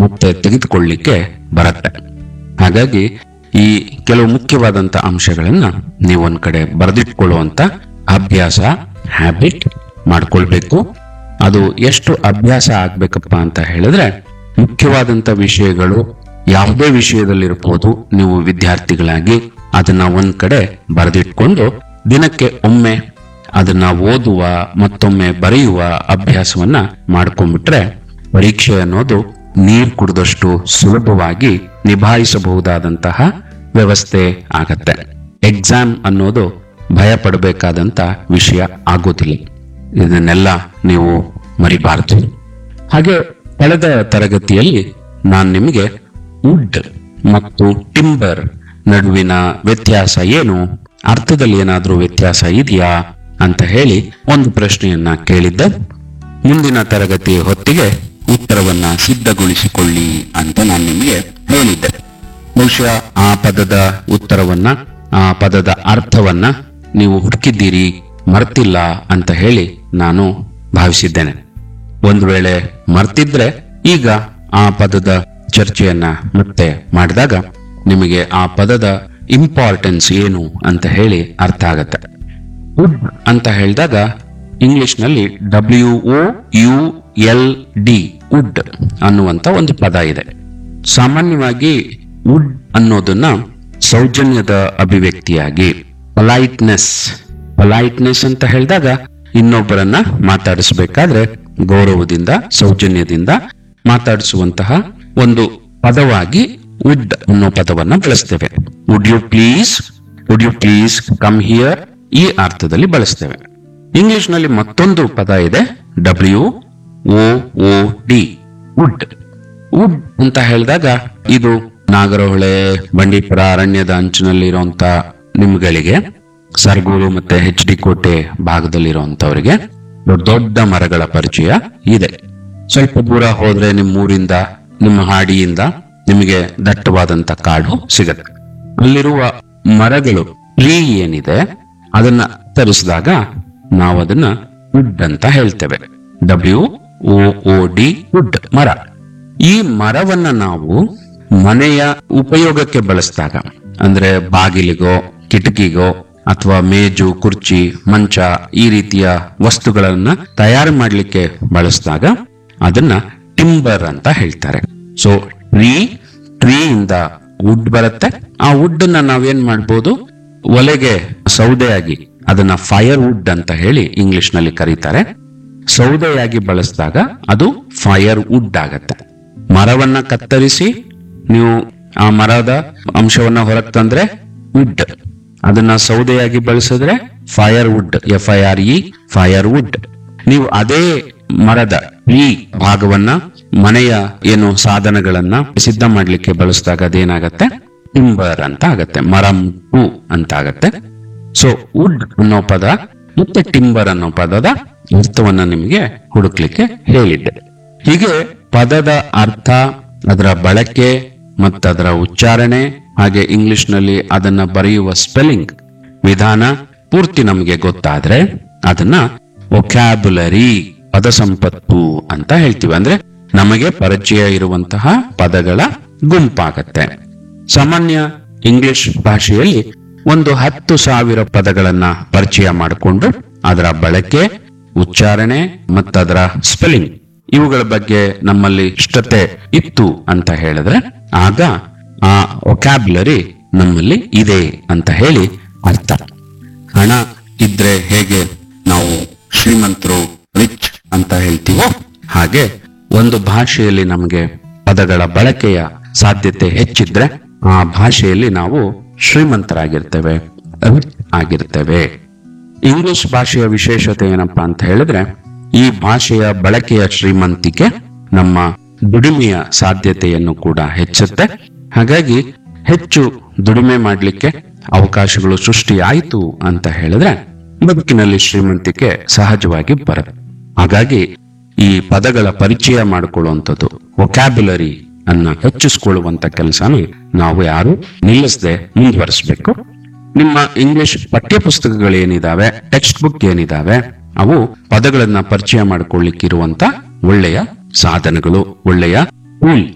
ಮತ್ತೆ ತೆಗೆದುಕೊಳ್ಳಿಕ್ಕೆ ಬರುತ್ತೆ ಹಾಗಾಗಿ ಈ ಕೆಲವು ಮುಖ್ಯವಾದಂತ ಅಂಶಗಳನ್ನ ನೀವು ಒಂದ್ ಕಡೆ ಬರೆದಿಟ್ಕೊಳ್ಳುವಂತ ಅಭ್ಯಾಸ ಹ್ಯಾಬಿಟ್ ಮಾಡ್ಕೊಳ್ಬೇಕು ಅದು ಎಷ್ಟು ಅಭ್ಯಾಸ ಆಗ್ಬೇಕಪ್ಪ ಅಂತ ಹೇಳಿದ್ರೆ ಮುಖ್ಯವಾದಂತ ವಿಷಯಗಳು ಯಾವುದೇ ವಿಷಯದಲ್ಲಿರ್ಬೋದು ನೀವು ವಿದ್ಯಾರ್ಥಿಗಳಾಗಿ ಅದನ್ನ ಒಂದ್ ಕಡೆ ಬರೆದಿಟ್ಕೊಂಡು ದಿನಕ್ಕೆ ಒಮ್ಮೆ ಅದನ್ನ ಓದುವ ಮತ್ತೊಮ್ಮೆ ಬರೆಯುವ ಅಭ್ಯಾಸವನ್ನ ಮಾಡ್ಕೊಂಡ್ಬಿಟ್ರೆ ಪರೀಕ್ಷೆ ಅನ್ನೋದು ನೀರು ಕುಡಿದಷ್ಟು ಸುಲಭವಾಗಿ ನಿಭಾಯಿಸಬಹುದಾದಂತಹ ವ್ಯವಸ್ಥೆ ಆಗತ್ತೆ ಎಕ್ಸಾಮ್ ಅನ್ನೋದು ಭಯ ಪಡಬೇಕಾದಂತ ವಿಷಯ ಆಗೋದಿಲ್ಲ ಇದನ್ನೆಲ್ಲ ನೀವು ಮರಿಬಾರದು ಹಾಗೆ ಕಳೆದ ತರಗತಿಯಲ್ಲಿ ನಾನು ನಿಮಗೆ ವುಡ್ ಮತ್ತು ಟಿಂಬರ್ ನಡುವಿನ ವ್ಯತ್ಯಾಸ ಏನು ಅರ್ಥದಲ್ಲಿ ಏನಾದ್ರೂ ವ್ಯತ್ಯಾಸ ಇದೆಯಾ ಅಂತ ಹೇಳಿ ಒಂದು ಪ್ರಶ್ನೆಯನ್ನ ಕೇಳಿದ್ದೆ ಮುಂದಿನ ತರಗತಿಯ ಹೊತ್ತಿಗೆ ಉತ್ತರವನ್ನ ಸಿದ್ಧಗೊಳಿಸಿಕೊಳ್ಳಿ ಅಂತ ನಾನು ನಿಮಗೆ ಹೇಳಿದ್ದೆ ಬಹುಶಃ ಆ ಪದದ ಉತ್ತರವನ್ನ ಆ ಪದದ ಅರ್ಥವನ್ನ ನೀವು ಹುಡುಕಿದ್ದೀರಿ ಮರ್ತಿಲ್ಲ ಅಂತ ಹೇಳಿ ನಾನು ಭಾವಿಸಿದ್ದೇನೆ ಒಂದು ವೇಳೆ ಮರ್ತಿದ್ರೆ ಈಗ ಆ ಪದದ ಚರ್ಚೆಯನ್ನ ಮತ್ತೆ ಮಾಡಿದಾಗ ನಿಮಗೆ ಆ ಪದದ ಇಂಪಾರ್ಟೆನ್ಸ್ ಏನು ಅಂತ ಹೇಳಿ ಅರ್ಥ ಆಗತ್ತೆ ವುಡ್ ಅಂತ ಹೇಳಿದಾಗ ಇಂಗ್ಲಿಷ್ ನಲ್ಲಿ W O U L D would ಅನ್ನುವಂತ ಒಂದು ಪದ ಇದೆ ಸಾಮಾನ್ಯವಾಗಿ ವುಡ್ ಅನ್ನೋದನ್ನ ಸೌಜನ್ಯದ ಅಭಿವ್ಯಕ್ತಿಯಾಗಿ ಪೊಲೈಟ್ನೆಸ್ ಪೊಲೈಟ್ನೆಸ್ ಅಂತ ಹೇಳಿದಾಗ ಇನ್ನೊಬ್ಬರನ್ನ ಮಾತಾಡಿಸಬೇಕಾದ್ರೆ ಗೌರವದಿಂದ ಸೌಜನ್ಯದಿಂದ ಮಾತಾಡಿಸುವಂತಹ ಒಂದು ಪದವಾಗಿ ವುಡ್ ಅನ್ನೋ ಪದವನ್ನ ಬಳಸ್ತೇವೆ would you please would you please come here ಈ ಅರ್ಥದಲ್ಲಿ ಬಳಸ್ತೇವೆ ಇಂಗ್ಲಿಷ್ ನಲ್ಲಿ ಮತ್ತೊಂದು ಪದ ಇದೆ W O O D wood wood ಅಂತ ಹೇಳಿದಾಗ ಇದು ನಾಗರಹೊಳೆ ಬಂಡೀಪುರ ಅರಣ್ಯದ ಅಂಚಿನಲ್ಲಿರುವಂತ ನಿಮ್ಗಳಿಗೆ ಸರ್ಗೂರು ಮತ್ತೆ ಎಚ್ ಡಿ ಕೋಟೆ ಭಾಗದಲ್ಲಿರುವಂತವರಿಗೆ ದೊಡ್ಡ ದೊಡ್ಡ ಮರಗಳ ಪರಿಚಯ ಇದೆ ಸ್ವಲ್ಪ ದೂರ ಹೋದ್ರೆ ನಿಮ್ಮ ಊರಿಂದ ನಿಮ್ಮ ಹಾಡಿಯಿಂದ ನಿಮಗೆ ದಟ್ಟವಾದಂತ ಕಾಡು ಸಿಗತ್ತೆ ಅಲ್ಲಿರುವ ಮರಗಳು ಟ್ರೀ ಏನಿದೆ ಅದನ್ನ ತರಿಸಿದಾಗ ನಾವು ಅದನ್ನ ವುಡ್ ಅಂತ ಹೇಳ್ತೇವೆ W O O D wood ಮರ ಈ ಮರವನ್ನ ನಾವು ಮನೆಯ ಉಪಯೋಗಕ್ಕೆ ಬಳಸಿದಾಗ ಅಂದ್ರೆ ಬಾಗಿಲಿಗೋ ಕಿಟಕಿಗೋ ಅಥವಾ ಮೇಜು ಕುರ್ಚಿ ಮಂಚ ಈ ರೀತಿಯ ವಸ್ತುಗಳನ್ನ ತಯಾರು ಮಾಡಲಿಕ್ಕೆ ಬಳಸಿದಾಗ ಅದನ್ನ ಟಿಂಬರ್ ಅಂತ ಹೇಳ್ತಾರೆ ಸೊ ಟ್ರೀ ಟ್ರೀಯಿಂದ ವುಡ್ ಬರುತ್ತೆ ಆ ವುಡ್ ನ ನಾವೇನ್ ಮಾಡ್ಬೋದು ಒಲೆಗೆ ಸೌದೆಯಾಗಿ ಅದನ್ನ ಫೈರ್ ವುಡ್ ಅಂತ ಹೇಳಿ ಇಂಗ್ಲಿಷ್ ನಲ್ಲಿ ಕರೀತಾರೆ ಸೌದೆಯಾಗಿ ಬಳಸಿದಾಗ ಅದು ಫೈರ್ ವುಡ್ ಆಗತ್ತೆ ಮರವನ್ನ ಕತ್ತರಿಸಿ ನೀವು ಆ ಮರದ ಅಂಶವನ್ನ ಹೊರಗೆ ತಂದ್ರೆ ವುಡ್ ಅದನ್ನ ಸೌದೆಯಾಗಿ ಬಳಸಿದ್ರೆ fire wood F I R E fire wood ನೀವು ಅದೇ ಮರದ ಈ ಭಾಗವನ್ನ ಮನೆಯ ಏನು ಸಾಧನಗಳನ್ನ ಸಿದ್ಧ ಮಾಡ್ಲಿಕ್ಕೆ ಬಳಸಿದಾಗ ಅದೇನಾಗತ್ತೆ ಟಿಂಬರ್ ಅಂತ ಆಗತ್ತೆ ಮರಂ ಟು ಅಂತ ಆಗತ್ತೆ ಸೊ ವುಡ್ ಅನ್ನೋ ಪದ ಮತ್ತೆ ಟಿಂಬರ್ ಅನ್ನೋ ಪದದ ಅರ್ಥವನ್ನ ನಿಮಗೆ ಹುಡುಕ್ಲಿಕ್ಕೆ ಹೇಳಿದ್ದೆ ಹೀಗೆ ಪದದ ಅರ್ಥ ಅದರ ಬಳಕೆ ಮತ್ತದರ ಉಚ್ಚಾರಣೆ ಹಾಗೆ ಇಂಗ್ಲಿಷ್ ನಲ್ಲಿ ಅದನ್ನ ಬರೆಯುವ ಸ್ಪೆಲ್ಲಿಂಗ್ ವಿಧಾನ ಪೂರ್ತಿ ನಮಗೆ ಗೊತ್ತಾದ್ರೆ ಅದನ್ನ ಒಕ್ಯಾಬುಲರಿ ಪದ ಸಂಪತ್ತು ಅಂತ ಹೇಳ್ತೀವಿ ಅಂದ್ರೆ ನಮಗೆ ಪರಿಚಯ ಇರುವಂತಹ ಪದಗಳ ಗುಂಪಾಗತ್ತೆ ಸಾಮಾನ್ಯ ಇಂಗ್ಲಿಷ್ ಭಾಷೆಯಲ್ಲಿ ಒಂದು ಹತ್ತು ಸಾವಿರ ಪದಗಳನ್ನ ಪರಿಚಯ ಮಾಡಿಕೊಂಡು ಅದರ ಬಳಕೆ ಉಚ್ಚಾರಣೆ ಮತ್ತದರ ಸ್ಪೆಲ್ಲಿಂಗ್ ಇವುಗಳ ಬಗ್ಗೆ ನಮ್ಮಲ್ಲಿ ಇಷ್ಟತೆ ಇತ್ತು ಅಂತ ಹೇಳಿದ್ರೆ ಆಗ ಆ ಒಕ್ಯಾಬ್ಯುಲರಿ ನಮ್ಮಲ್ಲಿ ಇದೆ ಅಂತ ಹೇಳಿ ಅರ್ಥ ಹಣ ಇದ್ರೆ ಹೇಗೆ ನಾವು ಶ್ರೀಮಂತರು ರಿಚ್ ಅಂತ ಹೇಳ್ತೀವೋ ಹಾಗೆ ಒಂದು ಭಾಷೆಯಲ್ಲಿ ನಮಗೆ ಪದಗಳ ಬಳಕೆಯ ಸಾಧ್ಯತೆ ಹೆಚ್ಚಿದ್ರೆ ಆ ಭಾಷೆಯಲ್ಲಿ ನಾವು ಶ್ರೀಮಂತರಾಗಿರ್ತೇವೆ ರಿಚ್ ಆಗಿರ್ತೇವೆ ಇಂಗ್ಲಿಷ್ ಭಾಷೆಯ ವಿಶೇಷತೆ ಏನಪ್ಪಾ ಅಂತ ಹೇಳಿದ್ರೆ ಈ ಭಾಷೆಯ ಬಳಕೆಯ ಶ್ರೀಮಂತಿಕೆ ನಮ್ಮ ದುಡಿಮೆಯ ಸಾಧ್ಯತೆಯನ್ನು ಕೂಡ ಹೆಚ್ಚುತ್ತೆ ಹಾಗಾಗಿ ಹೆಚ್ಚು ದುಡಿಮೆ ಮಾಡಲಿಕ್ಕೆ ಅವಕಾಶಗಳು ಸೃಷ್ಟಿಯಾಯಿತು ಅಂತ ಹೇಳಿದ್ರೆ ಬದುಕಿನಲ್ಲಿ ಶ್ರೀಮಂತಿಕೆ ಸಹಜವಾಗಿ ಬರುತ್ತೆ ಹಾಗಾಗಿ ಈ ಪದಗಳ ಪರಿಚಯ ಮಾಡಿಕೊಳ್ಳುವಂಥದ್ದು ಒಕ್ಯಾಬ್ಯುಲರಿ ಅನ್ನ ಹೆಚ್ಚಿಸಿಕೊಳ್ಳುವಂತ ಕೆಲಸನ ನಾವು ಯಾರು ನಿಲ್ಲಿಸದೆ ಮುಂದುವರಿಸಬೇಕು ನಿಮ್ಮ ಇಂಗ್ಲಿಷ್ ಪಠ್ಯ ಪುಸ್ತಕಗಳೇನಿದಾವೆ ಟೆಕ್ಸ್ಟ್ ಬುಕ್ ಏನಿದಾವೆ ಅವು ಪದಗಳನ್ನ ಪರಿಚಯ ಮಾಡಿಕೊಳ್ಳಿಕ್ಕಿರುವಂತ ಒಳ್ಳೆಯ ಸಾಧನಗಳು ಒಳ್ಳೆಯ ಟೂಲ್